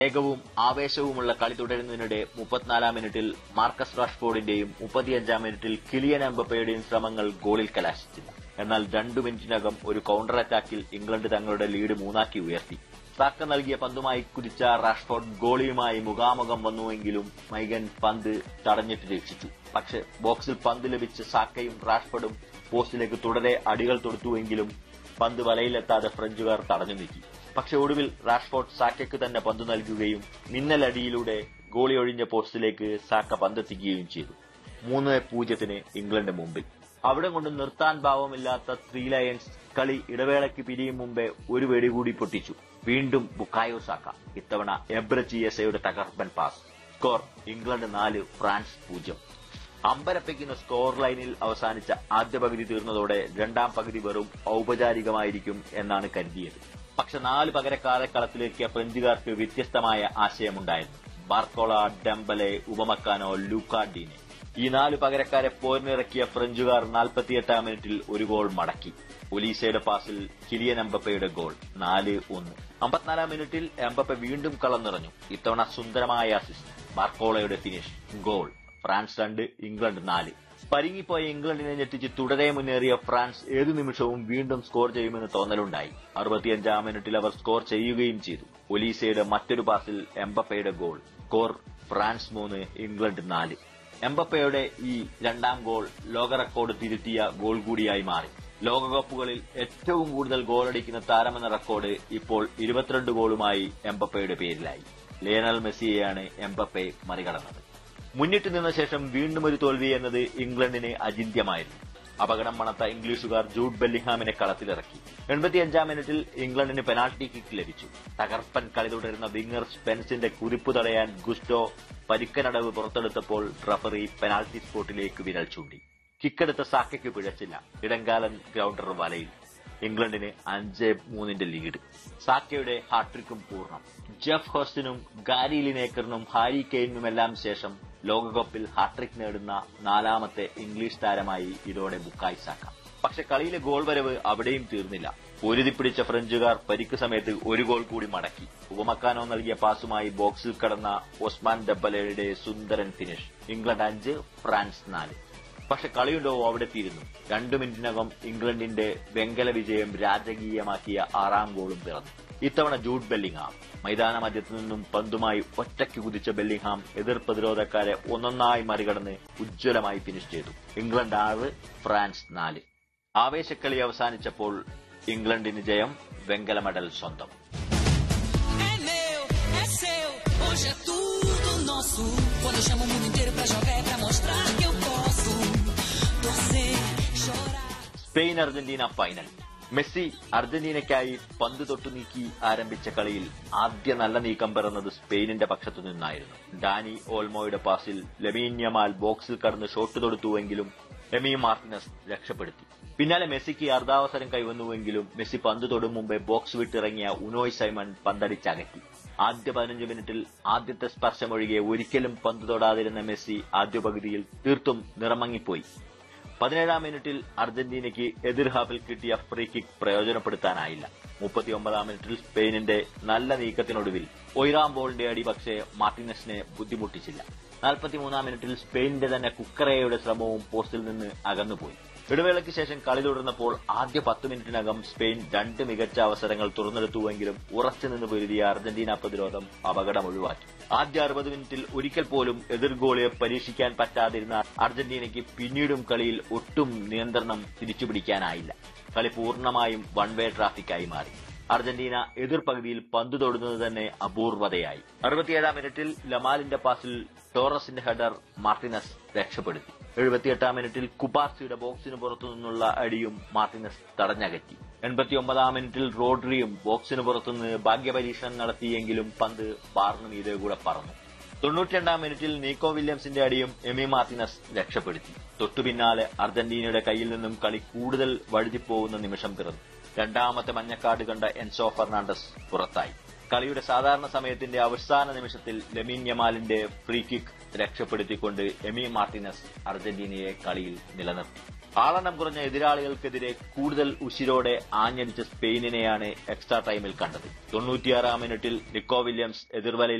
വേഗവും ആവേശവുമുള്ള കളി തുടരുന്നതിനിടെ മുപ്പത്തിനാലാം മിനിറ്റിൽ മാർക്കസ് റാഷ്ഫോർഡിന്റെയും മുപ്പത്തിയഞ്ചാം മിനിറ്റിൽ കിലിയൻ എംബപ്പയുടെയും ശ്രമങ്ങൾ ഗോളിൽ കലാശിച്ചില്ല എന്നാൽ രണ്ടു മിനിറ്റിനകം ഒരു കൌണ്ടർ അറ്റാക്കിൽ ഇംഗ്ലണ്ട് തങ്ങളുടെ ലീഡ് മൂന്നാക്കി ഉയർത്തി സാക്ക നൽകിയ പന്തുമായി കുതിച്ച റാഷ്ഫോർഡ് ഗോളിയുമായി മുഖാമുഖം വന്നുവെങ്കിലും മൈഗൻ പന്ത് തടഞ്ഞിട്ട് രക്ഷിച്ചു പക്ഷെ ബോക്സിൽ പന്ത് ലഭിച്ച സാക്കയും റാഷ്ഫോർഡും പോസ്റ്റിലേക്ക് തുടരെ അടികൾ തൊടുത്തുവെങ്കിലും പന്ത് വലയിലെത്താതെ ഫ്രഞ്ചുകാർ തടഞ്ഞു നീക്കി പക്ഷെ ഒടുവിൽ റാഷ്ഫോർഡ് സാക്കയ്ക്ക് തന്നെ പന്ത് നൽകുകയും മിന്നലടിയിലൂടെ ഗോളി ഒഴിഞ്ഞ പോസ്റ്റിലേക്ക് സാക്ക പന്തെത്തിക്കുകയും ചെയ്തു മൂന്ന് പൂജ്യത്തിന് ഇംഗ്ലണ്ട് മുമ്പിൽ അവിടെ കൊണ്ട് നിർത്താൻ ഭാവമില്ലാത്ത ത്രീ ലയൺസ് കളി ഇടവേളയ്ക്ക് പിരിയും മുമ്പേ ഒരു വെടി കൂടി പൊട്ടിച്ചു വീണ്ടും ബുക്കായോ സാക്ക ഇത്തവണ എബ്രച്ചിയസയുടെ തകർപ്പൻ പാസ് സ്കോർ ഇംഗ്ലണ്ട് നാല് ഫ്രാൻസ് പൂജ്യം അമ്പരപ്പിക്കുന്ന സ്കോർ ലൈനിൽ അവസാനിച്ച ആദ്യ പകുതി തീർന്നതോടെ രണ്ടാം പകുതി വെറും ഔപചാരികമായിരിക്കും എന്നാണ് കരുതിയത് പക്ഷെ നാല് പകരക്കാരെ കളത്തിലേക്കിയ ഫ്രഞ്ചുകാർക്ക് വ്യത്യസ്തമായ ആശയമുണ്ടായിരുന്നു ബാർക്കോള ഡെംബലെ ഉപമക്കാനോ ലൂക്കാഡീനെ ഈ നാല് പകരക്കാരെ പോരിനിറക്കിയ ഫ്രഞ്ചുകാർ നാൽപ്പത്തിയെട്ടാം മിനിറ്റിൽ ഒരു ഗോൾ മടക്കി ഒലീസയുടെ പാസിൽ കിലിയൻ എംബപ്പയുടെ ഗോൾ നാല് ഒന്ന് അമ്പത്തിനാലാം മിനിറ്റിൽ എംബപ്പ വീണ്ടും കളം നിറഞ്ഞു ഇത്തവണ സുന്ദരമായ അസിസ്റ്റ് ബാർക്കോളയുടെ ഫിനിഷ് ഗോൾ ഫ്രാൻസ് രണ്ട് ഇംഗ്ലണ്ട് നാല് പരിങ്ങിപ്പോയ ഇംഗ്ലണ്ടിനെ ഞെട്ടിച്ച് തുടരെ മുന്നേറിയ ഫ്രാൻസ് ഏതു നിമിഷവും വീണ്ടും സ്കോർ ചെയ്യുമെന്ന് തോന്നലുണ്ടായി അറുപത്തിയഞ്ചാം മിനിറ്റിൽ അവർ സ്കോർ ചെയ്യുകയും ചെയ്തു ഒലീസയുടെ മറ്റൊരു പാസിൽ എംബപ്പയുടെ ഗോൾ സ്കോർ ഫ്രാൻസ് മൂന്ന് ഇംഗ്ലണ്ട് നാല് എംബപ്പയുടെ ഈ രണ്ടാം ഗോൾ ലോക റെക്കോർഡ് തിരുത്തിയ ഗോൾ കൂടിയായി മാറി ലോകകപ്പുകളിൽ ഏറ്റവും കൂടുതൽ ഗോളടിക്കുന്ന താരമെന്ന റെക്കോർഡ് ഇപ്പോൾ ഇരുപത്തിരണ്ട് ഗോളുമായി എംബപ്പയുടെ പേരിലായി ലിയണൽ മെസ്സിയെയാണ് എംബപ്പെ മറികടന്നത് മുന്നിട്ട് നിന്ന ശേഷം വീണ്ടും ഒരു തോൽവി എന്നത് ഇംഗ്ലണ്ടിന് അചിന്യമായിരുന്നു അപകടം മണത്ത ഇംഗ്ലീഷുകാർ ജൂഡ് ബെല്ലിഹാമിനെ കളത്തിലിറക്കി എൺപത്തിയഞ്ചാം മിനിറ്റിൽ ഇംഗ്ലണ്ടിന് പെനാൽറ്റി കിക്ക് ലഭിച്ചു തകർപ്പൻ കളി തുടരുന്ന വിങ്ങർ സ്പെൻസിന്റെ കുതിപ്പ് തടയാൻ ഗുസ്റ്റോ പരിക്കനടവ് പുറത്തെടുത്തപ്പോൾ റഫറി പെനാൽറ്റി സ്പോട്ടിലേക്ക് വിരൽ ചൂണ്ടി കിക്കെടുത്ത സാക്കയ്ക്ക് പിഴച്ചില്ല ഇടങ്കാലൻ ഗ്രൗണ്ടർ വലയിൽ ഇംഗ്ലണ്ടിന് അഞ്ച് മൂന്നിന്റെ ലീഡ് സാക്കയുടെ ഹാട്രിക്കും പൂർണ്ണം ജെഫ് ഹോസ്റ്റിനും ഗാരി ലിനേക്കറിനും ഹാരി കെയിനുമെല്ലാം ശേഷം ലോകകപ്പിൽ ഹാട്രിക് നേടുന്ന നാലാമത്തെ ഇംഗ്ലീഷ് താരമായി ഇതോടെ ബുക്കായി സാക്ക പക്ഷെ കളിയിലെ ഗോൾ വരവ് അവിടെയും തീർന്നില്ല പൊരുതി പിടിച്ച ഫ്രഞ്ചുകാർ പരിക്ക് സമയത്ത് ഒരു ഗോൾ കൂടി മടക്കി ഉപമക്കാനോ നൽകിയ പാസുമായി ബോക്സിൽ കടന്ന ഒസ്മാൻ ഡബ്ബലയുടെ സുന്ദരൻ ഫിനിഷ് ഇംഗ്ലണ്ട് അഞ്ച് ഫ്രാൻസ് നാല് പക്ഷെ കളിയുണ്ടോ അവിടെ തീരുന്നു രണ്ടു മിനിറ്റിനകം ഇംഗ്ലണ്ടിന്റെ വെങ്കല വിജയം രാജകീയമാക്കിയ ആറാം ഗോളും പിറന്നു ഇത്തവണ ജൂഡ് ബെല്ലിംഗ്ഹാം മൈതാന മധ്യത്തു നിന്നും പന്തുമായി ഒറ്റയ്ക്ക് കുതിച്ച ബെല്ലിംഗ്ഹാം എതിർ പ്രതിരോധക്കാരെ ഒന്നൊന്നായി മറികടന്ന് ഉജ്ജ്വലമായി ഫിനിഷ് ചെയ്തു ഇംഗ്ലണ്ട് ആറ് ഫ്രാൻസ് നാല് ആവേശക്കളി അവസാനിച്ചപ്പോൾ ഇംഗ്ലണ്ടിന് ജയം വെങ്കല മെഡൽ സ്വന്തം É meu, é seu, hoje é tudo nosso. Quando eu chamo o mundo inteiro pra jogar é pra mostrar que eu posso. Torcer, chorar. Spain Argentina final Messi അർജന്റീനയ്ക്കായി പന്ത് തൊട്ടു നീക്കി ആരംഭിച്ച കളിയിൽ ആദ്യ നല്ല നീക്കം പിറന്നത് സ്പെയിനിന്റെ പക്ഷത്തു നിന്നായിരുന്നു ഡാനി ഓൾമോയുടെ പാസിൽ ലെമീന്യമാൽ ബോക്സിൽ കടന്ന് ഷോട്ട് തൊടുത്തുവെങ്കിലും എമി മാർട്ടിനസ് രക്ഷപ്പെടുത്തി പിന്നാലെ മെസ്സിക്ക് അർദ്ധാവസരം കൈവന്നുവെങ്കിലും മെസ്സി പന്ത് തൊടും മുമ്പേ ബോക്സ് വിട്ടിറങ്ങിയ ഉനോയ് സൈമൺ പന്തടിച്ചകറ്റി ആദ്യ പതിനഞ്ച് മിനിറ്റിൽ ആദ്യത്തെ സ്പർശമൊഴികെ ഒരിക്കലും പന്ത് തൊടാതിരുന്ന മെസ്സി ആദ്യ പകുതിയിൽ തീർത്തും നിറമങ്ങിപ്പോയി പതിനേഴാം മിനിറ്റിൽ അർജന്റീനയ്ക്ക് എതിർ ഹാഫിൽ കിട്ടിയ ഫ്രീ കിക്ക് പ്രയോജനപ്പെടുത്താനായില്ല മുപ്പത്തിയൊമ്പതാം മിനിറ്റിൽ സ്പെയിനിന്റെ നല്ല നീക്കത്തിനൊടുവിൽ ഒയ്റാം ബോളിന്റെ അടി പക്ഷേ മാർട്ടിനസിനെ ബുദ്ധിമുട്ടിച്ചില്ല നാൽപ്പത്തിമൂന്നാം മിനിറ്റിൽ സ്പെയിനിന്റെ തന്നെ കുക്കറയുടെ ശ്രമവും പോസ്റ്റിൽ നിന്ന് അകന്നുപോയി ഇടവേളയ്ക്ക് ശേഷം കളി തുടർന്നപ്പോൾ ആദ്യ പത്ത് മിനിറ്റിനകം സ്പെയിൻ രണ്ട് മികച്ച അവസരങ്ങൾ തുറന്നെടുത്തുവെങ്കിലും ഉറച്ചു നിന്ന് പൊരുതിയ അർജന്റീന പ്രതിരോധം അപകടം ഒഴിവാക്കി ആദ്യ അറുപത് മിനിറ്റിൽ ഒരിക്കൽ പോലും എതിർ ഗോളിയെ പരീക്ഷിക്കാൻ പറ്റാതിരുന്ന അർജന്റീനയ്ക്ക് പിന്നീടും കളിയിൽ ഒട്ടും നിയന്ത്രണം തിരിച്ചുപിടിക്കാനായില്ല കളി പൂർണ്ണമായും വൺ വേ ട്രാഫിക്കായി മാറി അർജന്റീന എതിർ പകുതിയിൽ പന്ത് തൊടുന്നത് തന്നെ അപൂർവതയായി അറുപത്തിയേഴാം മിനിറ്റിൽ ലമാലിന്റെ പാസിൽ ടോറസിന്റെ ഹെഡർ മാർട്ടിനസ് രക്ഷപ്പെടുത്തി എഴുപത്തിയെട്ടാം മിനിറ്റിൽ കുബാർസിയുടെ ബോക്സിന് പുറത്തു നിന്നുള്ള അടിയും മാർട്ടിനസ് തടഞ്ഞകറ്റി എൺപത്തിയൊമ്പതാം മിനിറ്റിൽ റോഡ്രിയും ബോക്സിന് പുറത്തുനിന്ന് ഭാഗ്യപരീക്ഷണം നടത്തിയെങ്കിലും പന്ത് ബാറിന് മീതെ കൂടെ പറന്നു തൊണ്ണൂറ്റിരണ്ടാം മിനിറ്റിൽ നീക്കോ വില്യംസിന്റെ അടിയും എമി മാർട്ടിനസ് രക്ഷപ്പെടുത്തി തൊട്ടുപിന്നാലെ അർജന്റീനയുടെ കയ്യിൽ നിന്നും കളി കൂടുതൽ വഴുതിപ്പോകുന്ന നിമിഷം പിറന്നു രണ്ടാമത്തെ മഞ്ഞക്കാട് കണ്ട എൻസോ ഫെർണാണ്ടസ് പുറത്തായി കളിയുടെ സാധാരണ സമയത്തിന്റെ അവസാന നിമിഷത്തിൽ ലെമീൻ യമാലിന്റെ ഫ്രീ കിക്ക് രക്ഷപ്പെടുത്തിക്കൊണ്ട് എമി മാർട്ടിനസ് അർജന്റീനയെ കളിയിൽ നിലനിർത്തി ആളെണ്ണം കുറഞ്ഞ എതിരാളികൾക്കെതിരെ കൂടുതൽ ഉശിരോടെ ആഞ്ഞടിച്ച സ്പെയിനിനെയാണ് എക്സ്ട്രാ ടൈമിൽ കണ്ടത് തൊണ്ണൂറ്റിയാറാം മിനിറ്റിൽ നിക്കോ വില്യംസ് എതിർവലയിൽ